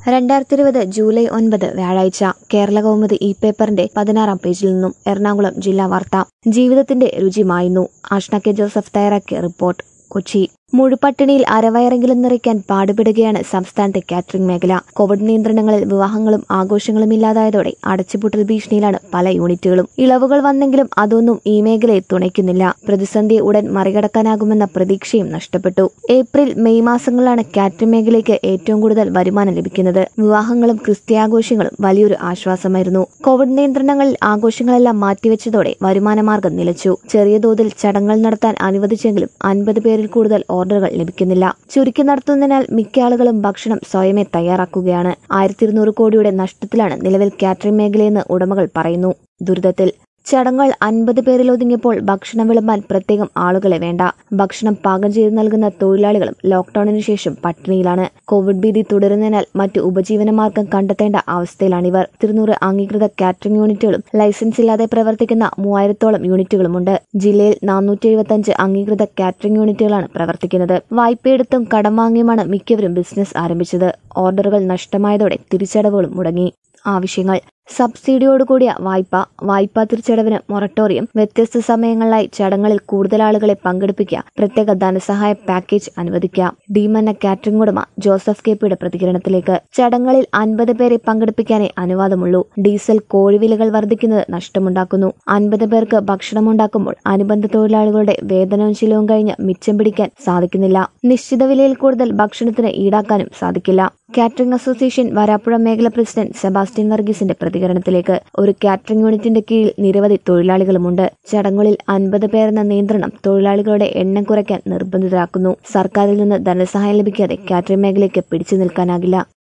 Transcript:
രണ്ടായിരത്തി ഇരുപത് ജൂലൈ ഒൻപത് വ്യാഴാഴ്ച കേരള കൗമുദി ഇ പേപ്പറിന്റെ പതിനാറാം പേജിൽ നിന്നും എറണാകുളം ജില്ലാ വാർത്ത ജീവിതത്തിന്റെ രുചി മായുന്നു ആഷ്ന കെ ജോസഫ് തയ്യാറാക്കിയ റിപ്പോർട്ട് കൊച്ചി മുഴുപട്ടിണിയിൽ അരവയറെങ്കിലും നിറയ്ക്കാൻ പാടുപെടുകയാണ് സംസ്ഥാനത്തെ കാറ്ററിംഗ് മേഖല കോവിഡ് നിയന്ത്രണങ്ങളിൽ വിവാഹങ്ങളും ആഘോഷങ്ങളും ഇല്ലാതായതോടെ അടച്ചുപൂട്ടൽ ഭീഷണിയിലാണ് പല യൂണിറ്റുകളും ഇളവുകൾ വന്നെങ്കിലും അതൊന്നും ഈ മേഖലയെ തുണയ്ക്കുന്നില്ല പ്രതിസന്ധിയെ ഉടൻ മറികടക്കാനാകുമെന്ന പ്രതീക്ഷയും നഷ്ടപ്പെട്ടു ഏപ്രിൽ മെയ് മാസങ്ങളിലാണ് കാറ്ററിംഗ് മേഖലയ്ക്ക് ഏറ്റവും കൂടുതൽ വരുമാനം ലഭിക്കുന്നത് വിവാഹങ്ങളും ക്രിസ്ത്യാഘോഷങ്ങളും വലിയൊരു ആശ്വാസമായിരുന്നു കോവിഡ് നിയന്ത്രണങ്ങളിൽ ആഘോഷങ്ങളെല്ലാം മാറ്റിവെച്ചതോടെ വരുമാനമാർഗം നിലച്ചു ചെറിയ തോതിൽ ചടങ്ങുകൾ നടത്താൻ അനുവദിച്ചെങ്കിലും അൻപത് പേരിൽ കൂടുതൽ ഓർഡറുകൾ ലഭിക്കുന്നില്ല ചുരുക്കി നടത്തുന്നതിനാൽ മിക്ക ആളുകളും ഭക്ഷണം സ്വയമേ തയ്യാറാക്കുകയാണ് ആയിരത്തി ഇരുന്നൂറ് കോടിയുടെ നഷ്ടത്തിലാണ് നിലവിൽ കാറ്ററിംഗ് മേഖലയെന്ന് ഉടമകൾ പറയുന്നു ദുരിതത്തിൽ ചടങ്ങുകൾ അൻപത് പേരിൽ ഒതുങ്ങിയപ്പോൾ ഭക്ഷണം വിളമ്പാൻ പ്രത്യേകം ആളുകളെ വേണ്ട ഭക്ഷണം പാകം ചെയ്ത് നൽകുന്ന തൊഴിലാളികളും ലോക്ഡൌണിനു ശേഷം പട്ടിണിയിലാണ് കോവിഡ് ഭീതി തുടരുന്നതിനാൽ മറ്റു ഉപജീവനമാർഗം കണ്ടെത്തേണ്ട അവസ്ഥയിലാണിവർ തിരുനൂറ് അംഗീകൃത കാറ്ററിംഗ് യൂണിറ്റുകളും ലൈസൻസ് ഇല്ലാതെ പ്രവർത്തിക്കുന്ന മൂവായിരത്തോളം യൂണിറ്റുകളുമുണ്ട് ജില്ലയിൽ നാനൂറ്റി എഴുപത്തിയഞ്ച് അംഗീകൃത കാറ്ററിംഗ് യൂണിറ്റുകളാണ് പ്രവർത്തിക്കുന്നത് വായ്പയെടുത്തും കടം വാങ്ങിയുമാണ് മിക്കവരും ബിസിനസ് ആരംഭിച്ചത് ഓർഡറുകൾ നഷ്ടമായതോടെ തിരിച്ചടവുകളും മുടങ്ങി ആവശ്യങ്ങൾ സബ്സിഡിയോടുകൂടിയ വായ്പ വായ്പാ തിരിച്ചടവിന് മൊറട്ടോറിയം വ്യത്യസ്ത സമയങ്ങളിലായി ചടങ്ങളിൽ കൂടുതൽ ആളുകളെ പങ്കെടുപ്പിക്കുക പ്രത്യേക ധനസഹായ പാക്കേജ് അനുവദിക്കുക ഡീമന്ന കാറ്ററിംഗ് ഉടമ ജോസഫ് കെ പിയുടെ പ്രതികരണത്തിലേക്ക് ചടങ്ങളിൽ അൻപത് പേരെ പങ്കെടുപ്പിക്കാനേ അനുവാദമുള്ളൂ ഡീസൽ കോഴിവിലകൾ വർദ്ധിക്കുന്നത് നഷ്ടമുണ്ടാക്കുന്നു അൻപത് പേർക്ക് ഭക്ഷണമുണ്ടാക്കുമ്പോൾ അനുബന്ധ തൊഴിലാളികളുടെ വേതനവും ചിലവും കഴിഞ്ഞ് മിച്ചം പിടിക്കാൻ സാധിക്കുന്നില്ല നിശ്ചിത വിലയിൽ കൂടുതൽ ഭക്ഷണത്തിന് ഈടാക്കാനും സാധിക്കില്ല കാറ്ററിംഗ് അസോസിയേഷൻ വരാപ്പുഴ മേഖല പ്രസിഡന്റ് സെബാസ്റ്റ്യൻ വർഗീസിന്റെ പ്രതികരണത്തിലേക്ക് ഒരു കാറ്ററിംഗ് യൂണിറ്റിന്റെ കീഴിൽ നിരവധി തൊഴിലാളികളുമുണ്ട് ചടങ്ങുകളിൽ അൻപത് പേരെന്ന നിയന്ത്രണം തൊഴിലാളികളുടെ എണ്ണം കുറയ്ക്കാൻ നിർബന്ധിതരാക്കുന്നു സർക്കാരിൽ നിന്ന് ധനസഹായം ലഭിക്കാതെ കാറ്ററിംഗ് മേഖലയ്ക്ക് പിടിച്ചു നിൽക്കാനാകില്ല